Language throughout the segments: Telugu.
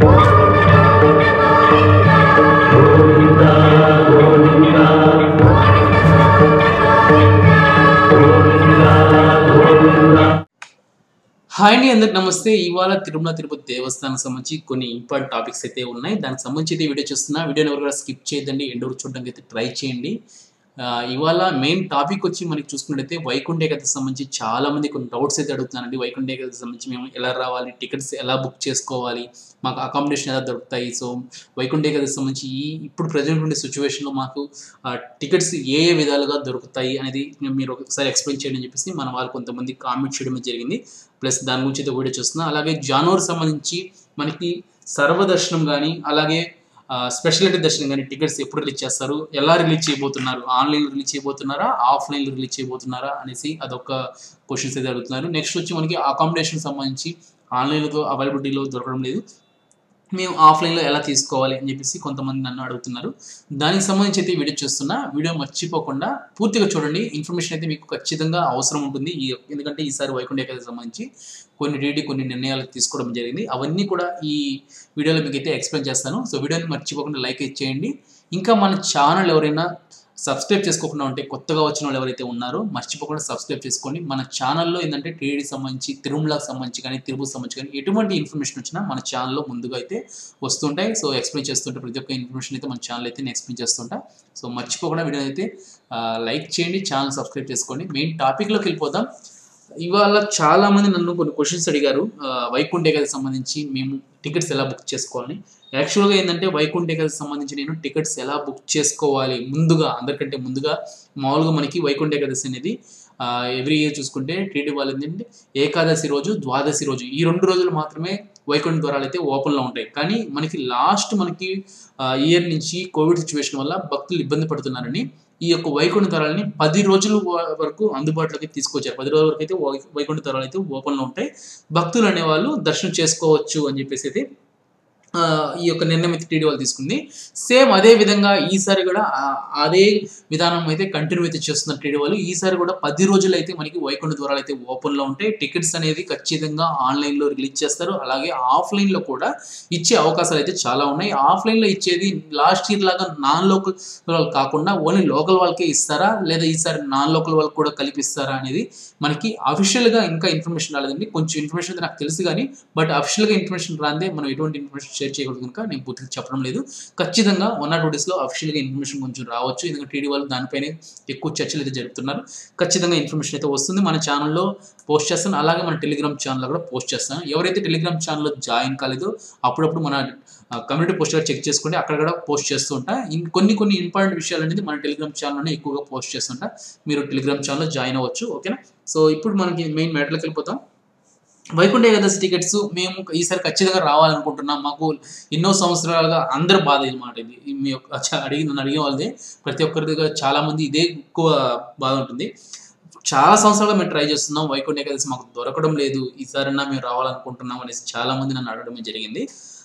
హాయ్ అండి అందరికి నమస్తే ఇవాళ తిరుమల తిరుపతి దేవస్థానం సంబంధించి కొన్ని ఇంపార్టెంట్ టాపిక్స్ అయితే ఉన్నాయి దానికి సంబంధించి అయితే వీడియో చూస్తున్నా వీడియోని ఎవరు కూడా స్కిప్ చేయదండి ఎండ్ వరకు చూడడానికి అయితే ట్రై చేయండి ఆ, ఇవాళ మెయిన్ టాపిక్ వచ్చి మనకి చూసుకున్నట్టయితే వైకుంఠ ఏకాదశి సంబంధించి చాలా మంది కొన్ని డౌట్స్ అయితే అడుగుతున్నారండి వైకుంఠ ఏకాదశి సంబంధించి మేము ఎలా రావాలి టికెట్స్ ఎలా బుక్ చేసుకోవాలి మాకు అకామిడేషన్ ఎలా దొరుకుతాయి సో వైకుంఠ ఏకాదశి సంబంధించి ఈ ఇప్పుడు ప్రజెంట్ ఉండే సిచ్యువేషన్లో మాకు టికెట్స్ ఏ ఏ విధాలుగా దొరుకుతాయి అనేది మీరు ఒకసారి ఎక్స్ప్లెయిన్ చేయండి అని చెప్పేసి మన వాళ్ళు కొంతమంది కామెంట్ చేయడం జరిగింది ప్లస్ దాని గురించి అయితే వీడియో చూస్తున్నా అలాగే జానవర్ సంబంధించి మనకి సర్వదర్శనం కానీ అలాగే స్పెషాలిటీ దర్శనం కానీ టికెట్స్ ఎప్పుడు రిలీజ్ చేస్తారు ఎలా రిలీజ్ చేయబోతున్నారు ఆన్లైన్లో రిలీజ్ చేయబోతున్నారా ఆఫ్లైన్లో రిలీజ్ చేయబోతున్నారా అనేసి అదొక క్వశ్చన్స్ అయితే అడుగుతున్నారు నెక్స్ట్ వచ్చి మనకి అకామిడేషన్ సంబంధించి ఆన్లైన్లో అవైలబిలిటీలో దొరకడం లేదు మేము ఆఫ్లైన్లో ఎలా తీసుకోవాలి అని చెప్పేసి కొంతమంది నన్ను అడుగుతున్నారు దానికి సంబంధించి అయితే ఈ వీడియో చూస్తున్నా వీడియో మర్చిపోకుండా పూర్తిగా చూడండి ఇన్ఫర్మేషన్ అయితే మీకు ఖచ్చితంగా అవసరం ఉంటుంది ఈ ఎందుకంటే ఈసారి వైకుంఠ ఏకాదశి సంబంధించి కొన్ని డీడీ కొన్ని నిర్ణయాలు తీసుకోవడం జరిగింది అవన్నీ కూడా ఈ వీడియోలో మీకు అయితే ఎక్స్ప్లెయిన్ చేస్తాను సో వీడియోని మర్చిపోకుండా లైక్ చేయండి ఇంకా మన ఛానల్ ఎవరైనా సబ్స్క్రైబ్ చేసుకోకుండా ఉంటే కొత్తగా వచ్చిన వాళ్ళు ఎవరైతే ఉన్నారో మర్చిపోకుండా సబ్స్క్రైబ్ చేసుకోండి మన ఛానల్లో ఏంటంటే టీడీ సంబంధించి తిరుమలకు సంబంధించి కానీ తిరుపతి సంబంధించి కానీ ఎటువంటి ఇన్ఫర్మేషన్ వచ్చినా మన ఛానల్లో ముందుగా అయితే వస్తుంటాయి సో ఎక్స్ప్లెయిన్ చేస్తుంటే ప్రతి ఒక్క ఇన్ఫర్మేషన్ అయితే మన ఛానల్ అయితే నేను ఎక్స్ప్లెయిన్ చేస్తుంటా సో మర్చిపోకుండా వీడియో అయితే లైక్ చేయండి ఛానల్ సబ్స్క్రైబ్ చేసుకోండి మెయిన్ టాపిక్లోకి వెళ్ళిపోదాం ఇవాళ చాలా మంది నన్ను కొన్ని క్వశ్చన్స్ అడిగారు ఆ, వైకుంఠ ఏకాదశి సంబంధించి మేము టికెట్స్ ఎలా బుక్ చేసుకోవాలని యాక్చువల్గా ఏంటంటే వైకుంఠ ఏకాదశి సంబంధించి నేను టికెట్స్ ఎలా బుక్ చేసుకోవాలి ముందుగా అందరికంటే ముందుగా మామూలుగా మనకి వైకుంఠ ఏకాదశి అనేది ఎవ్రీ ఇయర్ చూసుకుంటే టీడీ వాళ్ళు ఏంటంటే ఏకాదశి రోజు ద్వాదశి రోజు ఈ రెండు రోజులు మాత్రమే వైకుంఠ ద్వారాలు అయితే ఓపెన్లో ఉంటాయి కానీ మనకి లాస్ట్ మనకి ఇయర్ నుంచి కోవిడ్ సిచ్యువేషన్ వల్ల భక్తులు ఇబ్బంది పడుతున్నారని ఈ యొక్క వైకుంఠ తరాలని పది రోజుల వ- వరకు అందుబాటులోకి తీసుకొచ్చారు పది రోజుల వరకు అయితే వై- వైకుంఠ తరాలు అయితే ఓపెన్లో ఉంటాయి భక్తులు అనేవాళ్ళు దర్శనం చేసుకోవచ్చు అని చెప్పేసి అయితే ఆ, ఈ యొక్క నిర్ణయం అయితే టీడీ వాళ్ళు తీసుకుంది సేమ్ అదే విధంగా ఈసారి కూడా ఆ- అదే విధానం అయితే కంటిన్యూ అయితే చేస్తున్నారు టీడీ వాళ్ళు ఈసారి కూడా పది రోజులు అయితే మనకి వైకుంఠ ద్వారాలు అయితే ఓపెన్లో ఉంటాయి టికెట్స్ అనేది ఖచ్చితంగా ఆన్లైన్లో రిలీజ్ చేస్తారు అలాగే ఆఫ్లైన్లో కూడా ఇచ్చే అవకాశాలు అయితే చాలా ఉన్నాయి ఆఫ్లైన్లో ఇచ్చేది లాస్ట్ ఇయర్ లాగా నాన్ లోకల్ వాళ్ళు కాకుండా ఓన్లీ లోకల్ వాళ్ళకే ఇస్తారా లేదా ఈసారి నాన్ లోకల్ వాళ్ళకి కూడా కల్పిస్తారా అనేది మనకి అఫీషియల్గా ఇంకా ఇన్ఫర్మేషన్ రాలేదండి కొంచెం ఇన్ఫర్మేషన్ అయితే నాకు తెలుసు కానీ బట్ అఫీషియల్గా ఇన్ఫర్మేషన్ రాందే మనం ఎటువంటి ఇన్ఫర్మేషన్ షేర్ చేయకూడదు కనుక నేను పూర్తిగా చెప్పడం లేదు ఖచ్చితంగా వన్ ఆర్ టూ డేస్లో అఫీషియల్గా ఇన్ఫర్మేషన్ కొంచెం రావచ్చు ఎందుకంటే టీడీ వాళ్ళు దానిపైనే ఎక్కువ చర్చలు అయితే జరుపుతున్నారు ఖచ్చితంగా ఇన్ఫర్మేషన్ అయితే వస్తుంది మన ఛానల్లో పోస్ట్ చేస్తాను అలాగే మన టెలిగ్రామ్ ఛానల్లో కూడా పోస్ట్ చేస్తాను ఎవరైతే టెలిగ్రామ్ ఛానల్లో జాయిన్ కాలేదో అప్పుడప్పుడు మన కమ్యూనిటీ పోస్ట్ చెక్ చేసుకుంటే అక్కడ కూడా పోస్ట్ చేస్తూ ఉంటా ఇన్ కొన్ని కొన్ని ఇంపార్టెంట్ విషయాలు అనేది మన టెలిగ్రామ్ ఛానల్లోనే ఎక్కువగా పోస్ట్ చేస్తుంటా మీరు టెలిగ్రామ్ ఛానల్లో జాయిన్ అవ్వచ్చు ఓకేనా సో ఇప్పుడు మనకి మెయిన్ మ్యాటర్లోకి వెళ్ళిపోతాం వైకుంఠ ఏకాదశి టికెట్స్ మేము ఈసారి ఖచ్చితంగా రావాలనుకుంటున్నాం మాకు ఎన్నో సంవత్సరాలుగా అందరి బాధ అనమాట ఇది ఈ మీ యొక్క చ- అడిగి నన్ను అడిగే వాళ్ళది ప్రతి ఒక్కరి దగ్గర చాలా మంది ఇదే ఎక్కువ బాధ ఉంటుంది చాలా సంవత్సరాలుగా మేము ట్రై చేస్తున్నాం వైకుంఠ ఏకాదశి మాకు దొరకడం లేదు ఈసారైనా మేము రావాలనుకుంటున్నాం అనేసి చాలా మంది నన్ను అడగడం జరిగింది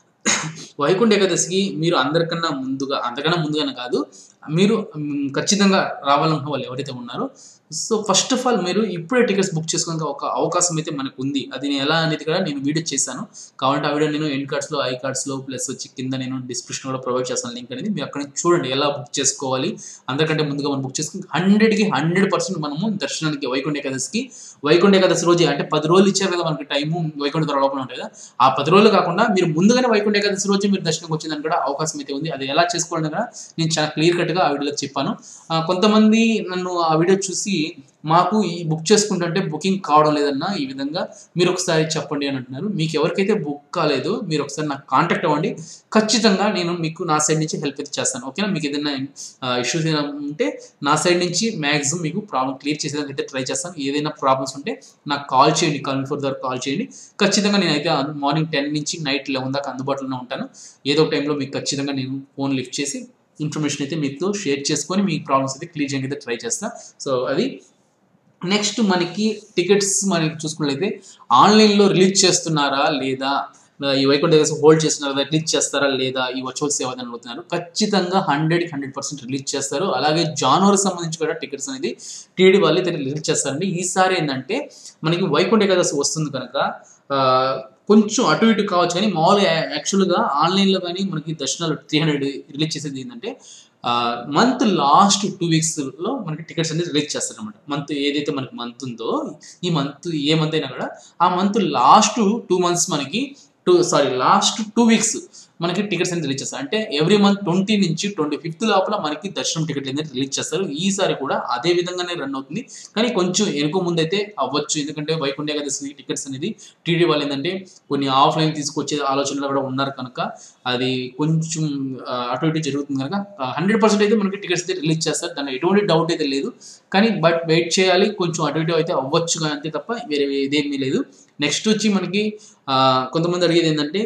వైకుంఠ ఏకాదశికి మీరు అందరికన్నా ముందుగా అంతకన్నా ముందుగానే కాదు మీరు మ్, ఖచ్చితంగా రావాలనుకున్న వాళ్ళు ఎవరైతే ఉన్నారో సో ఫస్ట్ ఆఫ్ ఆల్ మీరు ఇప్పుడే టికెట్స్ బుక్ చేసుకోవడానికి ఒక అవకాశం అయితే మనకు ఉంది అది నేను ఎలా అనేది కూడా నేను వీడియో చేశాను కాబట్టి ఆ వీడియో నేను ఎండ్ కార్డ్స్లో ఐ కార్డ్స్లో ప్లస్ వచ్చి కింద నేను డిస్క్రిప్షన్ కూడా ప్రొవైడ్ చేస్తాను లింక్ అనేది మీరు అక్కడ నుంచి చూడండి ఎలా బుక్ చేసుకోవాలి అందరికంటే ముందుగా మనం బుక్ చేసుకుని హండ్రెడ్కి హండ్రెడ్ పర్సెంట్ మనము దర్శనానికి వైకుంఠ ఏకాదశికి వైకుంఠ ఏకాదశి రోజు అంటే పది రోజులు ఇచ్చారు కదా మనకి టైము వైకుంఠ ద్వారా లోపల ఉంటుంది కదా ఆ పది రోజులు కాకుండా మీరు ముందుగానే వైకుంఠ ఏకాదశి రోజు మీరు దర్శనంకి వచ్చిందని కూడా అవకాశం అయితే ఉంది అది ఎలా చేసుకోవాలని కూడా నేను చాలా క్లియర్ కట్గా ఆ వీడియోలో చెప్పాను ఆ, కొంతమంది నన్ను ఆ వీడియో చూసి మాకు ఈ బుక్ చేసుకుంటుంటే బుకింగ్ కావడం లేదన్న ఈ విధంగా మీరు ఒకసారి చెప్పండి అని అంటున్నారు మీకు ఎవరికైతే బుక్ కాలేదో మీరు ఒకసారి నాకు కాంటాక్ట్ అవ్వండి ఖచ్చితంగా నేను మీకు నా సైడ్ నుంచి హెల్ప్ అయితే చేస్తాను ఓకేనా మీకు ఏదైనా ఇష్యూస్ ఏదైనా ఉంటే నా సైడ్ నుంచి మ్యాక్సిమం మీకు ప్రాబ్లం క్లియర్ చేసేదానికి అయితే ట్రై చేస్తాను ఏదైనా ప్రాబ్లమ్స్ ఉంటే నాకు కాల్ చేయండి కాల్ ఫోర్ ద్వారా కాల్ చేయండి ఖచ్చితంగా నేనైతే మార్నింగ్ టెన్ నుంచి నైట్ లెవెన్ దాకా అందుబాటులోనే ఉంటాను ఏదో ఒక టైంలో మీకు ఖచ్చితంగా నేను ఫోన్ లిఫ్ట్ చేసి ఇన్ఫర్మేషన్ అయితే మీతో షేర్ చేసుకొని మీ ప్రాబ్లమ్స్ అయితే క్లియర్ చేయడానికి అయితే ట్రై చేస్తాను సో అది నెక్స్ట్ మనకి టికెట్స్ మనకి చూసుకున్నట్లయితే ఆన్లైన్లో రిలీజ్ చేస్తున్నారా లేదా ఈ వైకుంఠ ఏకాదశి హోల్డ్ చేస్తున్నారా రిలీజ్ చేస్తారా లేదా ఈ వర్చువల్ సేవ అని అడుగుతున్నారు ఖచ్చితంగా హండ్రెడ్ హండ్రెడ్ పర్సెంట్ రిలీజ్ చేస్తారు అలాగే జానవరి సంబంధించి కూడా టికెట్స్ అనేది టీడీ వాళ్ళు అయితే రిలీజ్ చేస్తారండి ఈసారి ఏంటంటే మనకి వైకుంఠ ఏకాదశి వస్తుంది కనుక ఆ, కొంచెం అటు ఇటు కావచ్చు కానీ మామూలుగా యాక్చువల్గా ఆన్లైన్లో కానీ మనకి దర్శనాలు త్రీ హండ్రెడ్ రిలీజ్ చేసేది ఏంటంటే మంత్ లాస్ట్ టూ వీక్స్లో మనకి టికెట్స్ అనేది రిలీజ్ చేస్తారు అనమాట మంత్ ఏదైతే మనకి మంత్ ఉందో ఈ మంత్ ఏ మంత్ అయినా కూడా ఆ మంత్ లాస్ట్ టూ మంత్స్ మనకి two sorry last two weeks మనకి టికెట్స్ అనేది రిలీజ్ చేస్తారు అంటే ఎవ్రీ మంత్ ట్వంటీ నుంచి ట్వంటీ ఫిఫ్త్ లోపల మనకి దర్శనం టికెట్లు అనేది రిలీజ్ చేస్తారు ఈసారి కూడా అదే విధంగానే రన్ అవుతుంది కానీ కొంచెం వెనుక ముందు అయితే అవ్వచ్చు ఎందుకంటే వైకుంఠ ఏకాదశి టికెట్స్ అనేది టీడీ వాళ్ళు ఏంటంటే కొన్ని ఆఫ్లైన్ తీసుకొచ్చే ఆలోచనలు కూడా ఉన్నారు కనుక అది కొంచెం ఆ, అటు ఇటు జరుగుతుంది కనుక హండ్రెడ్ పర్సెంట్ అయితే మనకి టికెట్స్ అయితే రిలీజ్ చేస్తారు దాంట్లో ఎటువంటి డౌట్ అయితే లేదు కానీ బట్ వెయిట్ చేయాలి కొంచెం అటు ఇటు అయితే అవ్వచ్చు కానీ అంతే తప్ప వేరే ఇదేమీ లేదు నెక్స్ట్ వచ్చి మనకి ఆ, కొంతమంది అడిగేది ఏంటంటే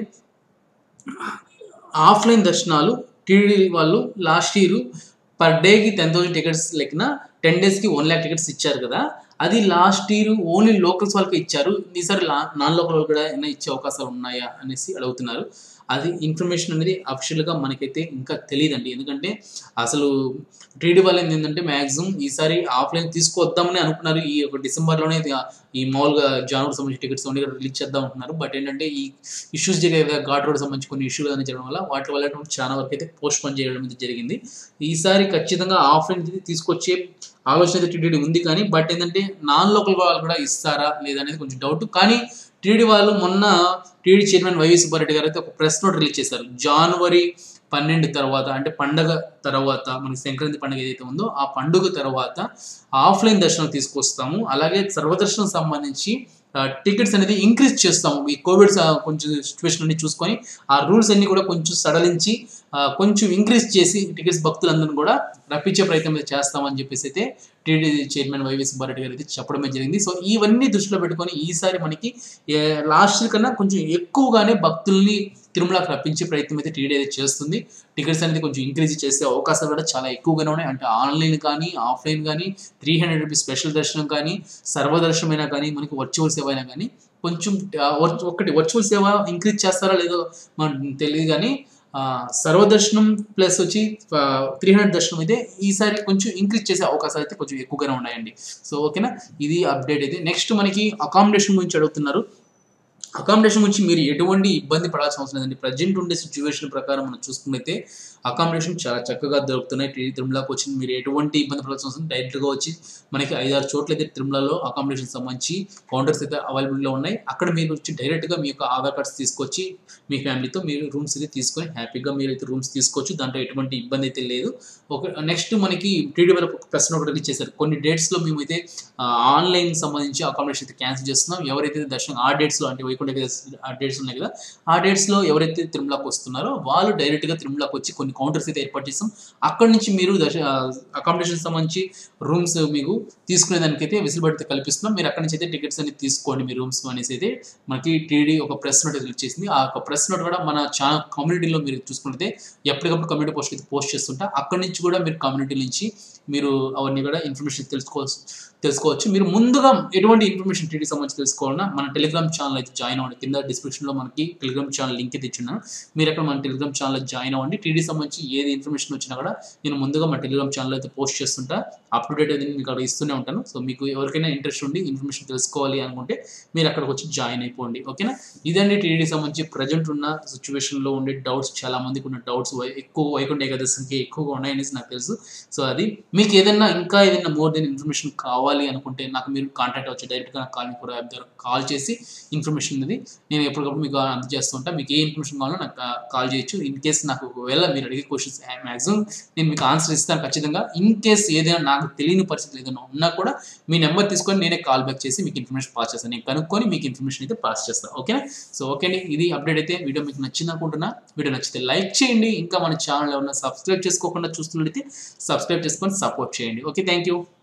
ఆఫ్లైన్ దర్శనాలు టీడీ వాళ్ళు లాస్ట్ ఇయర్ పర్ డేకి టెన్ థౌసండ్ టికెట్స్ లెక్కన టెన్ డేస్కి వన్ ల్యాక్ టికెట్స్ ఇచ్చారు కదా అది లాస్ట్ ఇయర్ ఓన్లీ లోకల్స్ వాళ్ళకి ఇచ్చారు ఈసారి నాన్ లోకల్ వాళ్ళు కూడా ఏమైనా ఇచ్చే అవకాశాలు ఉన్నాయా అనేసి అడుగుతున్నారు అది ఇన్ఫర్మేషన్ అనేది అఫిషియల్గా మనకైతే ఇంకా తెలియదండి ఎందుకంటే అసలు టీడీ వాళ్ళు ఏంటంటే మ్యాక్సిమం ఈసారి ఆఫ్లైన్ తీసుకొద్దామని అనుకున్నారు ఈ ఒక డిసెంబర్లోనే ఇది ఈ మామూలుగా జానవరి సంబంధించిన టికెట్స్ అన్ని రిలీజ్ చేద్దాం అనుకున్నారు బట్ ఏంటంటే ఈ ఇష్యూస్ జరిగాయి కదా ఘాట్ రోడ్ సంబంధించి కొన్ని ఇష్యూలు అనేది జరగడం వల్ల వాటి వల్ల చాలా వరకు అయితే పోస్ట్ పోన్ చేయడం అనేది జరిగింది ఈసారి ఖచ్చితంగా ఆఫ్లైన్ తీసుకొచ్చే ఆలోచన అయితే టీడీ ఉంది కానీ బట్ ఏంటంటే నాన్ లోకల్ వాళ్ళు కూడా ఇస్తారా లేదా అనేది కొంచెం డౌట్ కానీ టీడీ వాళ్ళు మొన్న టీడీ చైర్మన్ వైవి సుబ్బారెడ్డి గారు అయితే ఒక ప్రెస్ నోట్ రిలీజ్ చేశారు జనవరి పన్నెండు తర్వాత అంటే పండగ తర్వాత మనకి సంక్రాంతి పండుగ ఏదైతే ఉందో ఆ పండుగ తర్వాత ఆఫ్లైన్ దర్శనం తీసుకొస్తాము అలాగే సర్వదర్శనం సంబంధించి టికెట్స్ అనేది ఇంక్రీజ్ చేస్తాము ఈ కోవిడ్ స- కొంచెం సిచ్యువేషన్ అన్ని చూసుకొని ఆ రూల్స్ అన్ని కూడా కొంచెం సడలించి ఆ, కొంచెం ఇంక్రీజ్ చేసి టికెట్స్ భక్తులందరినీ కూడా రప్పించే ప్రయత్నం అయితే చేస్తామని చెప్పేసి అయితే టీడీ చైర్మన్ వైవి సుబ్బారెడ్డి గారు అయితే చెప్పడమే జరిగింది సో ఇవన్నీ దృష్టిలో పెట్టుకొని ఈసారి మనకి లాస్ట్ కన్నా కొంచెం ఎక్కువగానే భక్తుల్ని తిరుమలకు రప్పించే ప్రయత్నం అయితే టీడీ అయితే చేస్తుంది టికెట్స్ అనేది కొంచెం ఇంక్రీజ్ చేసే అవకాశాలు కూడా చాలా ఎక్కువగానే ఉన్నాయి అంటే ఆన్లైన్ కానీ ఆఫ్లైన్ కానీ త్రీ హండ్రెడ్ రూపీస్ స్పెషల్ దర్శనం కానీ సర్వదర్శనం అయినా కానీ మనకి వర్చువల్ సేవ అయినా కానీ కొంచెం ఆ, వర్చు- ఒకటి వర్చువల్ సేవ ఇంక్రీజ్ చేస్తారా లేదో మనకు తెలియదు కానీ ఆ, సర్వదర్శనం ప్లస్ వచ్చి త్రీ హండ్రెడ్ దర్శనం అయితే ఈసారి కొంచెం ఇంక్రీజ్ చేసే అవకాశాలు అయితే కొంచెం ఎక్కువగానే ఉన్నాయండి సో ఓకేనా ఇది అప్డేట్ అయితే నెక్స్ట్ మనకి అకామిడేషన్ గురించి అడుగుతున్నారు అకామిడేషన్ గురించి మీరు ఎటువంటి ఇబ్బంది పడాల్సిన అవసరం లేదండి ప్రజెంట్ ఉండే సిచ్యువేషన్ ప్రకారం మనం చూసుకున్నైతే అకామిడేషన్ చాలా చక్కగా దొరుకుతున్నాయి టీ- తిరుమలకు వచ్చి మీరు ఎటువంటి ఇబ్బంది పడాల్సిన అవసరం డైరెక్ట్గా వచ్చి మనకి ఐదారు చోట్ల అయితే తిరుమలలో అకామిడేషన్ సంబంధించి కౌంటర్స్ అయితే అవైలబుల్గా ఉన్నాయి అక్కడ మీరు వచ్చి డైరెక్ట్గా మీ యొక్క ఆధార్ కార్డ్స్ తీసుకొచ్చి మీ ఫ్యామిలీతో మీరు రూమ్స్ అయితే తీసుకొని హ్యాపీగా మీరు అయితే రూమ్స్ తీసుకోవచ్చు దాంట్లో ఎటువంటి ఇబ్బంది అయితే లేదు ఒక నెక్స్ట్ మనకి టీడీ వరకు ఒక ప్రశ్న ఒకటి రిలీజ్ చేశారు కొన్ని డేట్స్లో మేమైతే ఆన్లైన్ సంబంధించి అకామిడేషన్ అయితే క్యాన్సిల్ చేస్తున్నాం ఎవరైతే దర్శనం ఆ డేట్స్లో అంటే వైకుంఠ ఏకాదశి ఆ డేట్స్ ఉన్నాయి కదా ఆ డేట్స్లో ఎవరైతే తిరుమలకు వస్తున్నారో వాళ్ళు డైరెక్ట్గా తిరుమలకు వచ్చి కొన్ని కౌంటర్స్ అయితే ఏర్పాటు చేస్తాం అక్కడి నుంచి మీరు దర్శ అకామిడేషన్ సంబంధించి రూమ్స్ మీకు తీసుకునే దానికైతే వెసులుబాటు అయితే కల్పిస్తున్నాం మీరు అక్కడి నుంచి అయితే టికెట్స్ అనేది తీసుకోండి మీ రూమ్స్ అనేసి అయితే మనకి టీడీ ఒక ప్రెస్ నోట్ రిలీజ్ చేసింది ఆ ఒక ప్రెస్ నోట్ కూడా మన ఛానల్ కమ్యూనిటీలో మీరు చూసుకుంటే ఎప్పటికప్పుడు కమ్యూనిటీ పోస్ట్ అయితే పోస్ట్ చేస్తుంటా అక్కడి నుంచి కూడా మీరు కమ్యూనిటీ నుంచి మీరు అవన్నీ కూడా ఇన్ఫర్మేషన్ తెలుసుకోవచ్చు తెలుసుకోవచ్చు మీరు ముందుగా ఎటువంటి ఇన్ఫర్మేషన్ టీడీ సంబంధించి తెలుసుకోవాలన్నా మన టెలిగ్రామ్ ఛానల్ అయితే జాయిన్ అవ్వండి కింద డిస్క్రిప్షన్లో మనకి టెలిగ్రామ్ ఛానల్ లింక్ అయితే ఇచ్చున్నాను మీరు అక్కడ మన టెలిగ్రామ్ ఛానల్ జాయిన్ అవ్వండి టీడీ సంబంధించి ఏది ఇన్ఫర్మేషన్ వచ్చినా కూడా నేను ముందుగా మన టెలిగ్రామ్ ఛానల్ అయితే పోస్ట్ చేస్తుంటా అప్ టు డేట్ అయితే మీకు అక్కడ ఇస్తూనే ఉంటాను సో మీకు ఎవరికైనా ఇంట్రెస్ట్ ఉండి ఇన్ఫర్మేషన్ తెలుసుకోవాలి అనుకుంటే మీరు అక్కడికి వచ్చి జాయిన్ అయిపోండి ఓకేనా ఇదండి టీడీ సంబంధించి ప్రజెంట్ ఉన్న సిచ్యువేషన్లో ఉండే డౌట్స్ చాలా మందికి ఉన్న డౌట్స్ ఎక్కువ వైకుంఠ ఏకాదశికి ఎక్కువగా ఉన్నాయనేసి నాకు తెలుసు సో అది మీకు ఏదైనా ఇంకా ఏదైనా మోర్ దెన్ ఇన్ఫర్మేషన్ కావాలి అనుకుంటే నాకు మీరు కాంటాక్ట్ అవ్వచ్చు డైరెక్ట్గా నాకు కాల్ కూడా యాప్ ద్వారా కాల్ చేసి ఇన్ఫర్మేషన్ అనేది నేను ఎప్పటికప్పుడు మీకు అందజేస్తుంటా మీకు ఏ ఇన్ఫర్మేషన్ కావాలో నాకు కాల్ చేయొచ్చు ఇన్ కేస్ నాకు ఒకవేళ మీరు అడిగే క్వశ్చన్స్ మ్యాక్సిమం నేను మీకు ఆన్సర్ ఇస్తాను ఖచ్చితంగా ఇన్ కేస్ ఏదైనా నాకు తెలియని పరిస్థితులు ఏదైనా ఉన్నా కూడా మీ నెంబర్ తీసుకొని నేనే కాల్ బ్యాక్ చేసి మీకు ఇన్ఫర్మేషన్ పాస్ చేస్తాను నేను కనుక్కొని మీకు ఇన్ఫర్మేషన్ అయితే పాస్ చేస్తాను ఓకేనా సో ఓకే అండి ఇది అప్డేట్ అయితే వీడియో మీకు నచ్చింది అనుకుంటున్నా వీడియో నచ్చితే లైక్ చేయండి ఇంకా మన ఛానల్ ఏమన్నా సబ్స్క్రైబ్ చేసుకోకుండా చూస్తున్నట్లయితే సబ్స్క్రైబ్ చేసుకొని సపోర్ట్ చేయండి ఓకే థ్యాంక్ యూ